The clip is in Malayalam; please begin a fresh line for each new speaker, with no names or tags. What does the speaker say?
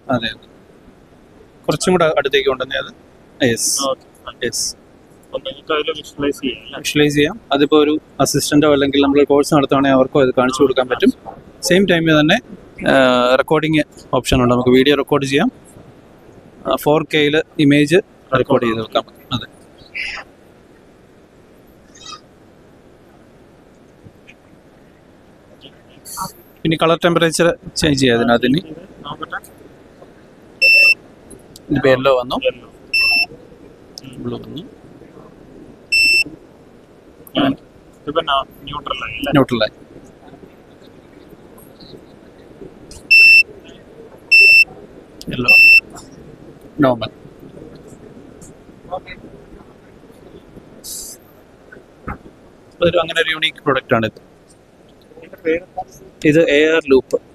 അതെ അതെ കുറച്ചും കൂടെ അടുത്തേക്ക് കൊണ്ടുവന്നേ അത് യെസ് യെസ്
അപ്പം നിങ്ങൾക്ക് അതിൽ വിഷ്വലൈസ് ചെയ്യാം അല്ലേ
വിഷ്വലൈസ് ചെയ്യാം അതിപ്പോൾ ഒരു അസിസ്റ്റന്റോ അല്ലെങ്കിൽ നമ്മൾ കോഴ്സ് നടത്തുവാണെങ്കിൽ അവർക്കും അത് കാണിച്ചു കൊടുക്കാൻ പറ്റും സെയിം ടൈമിൽ തന്നെ റെക്കോർഡിങ് ഓപ്ഷൻ ഉണ്ട് നമുക്ക് വീഡിയോ റെക്കോർഡ് ചെയ്യാം ഫോർ കെയിൽ ഇമേജ് റെക്കോർഡ് ചെയ്ത് വെക്കാം അതെ പിന്നെ കളർ ടെമ്പറേച്ചർ ചേഞ്ച് ചെയ്യാം അതിനകത്തിന്
ഇത് നോക്കട്ടെ
ഇതിപ്പോൾ യെല്ലോ വന്നു
Yellow.
ബ്ലൂ വന്നു
ഇതിപ്പോ ന്യൂട്രൽ ആയി അല്ലേ
ന്യൂട്രലായി യെല്ലോ നോർമൽ ഒരു അങ്ങനെ ഒരു യൂണീക്ക് പ്രൊഡക്റ്റ് ആണ് ഇത്
ഇതിന്റെ പേരെന്താ
ഇത് എ ആർ ലൂപ്പ്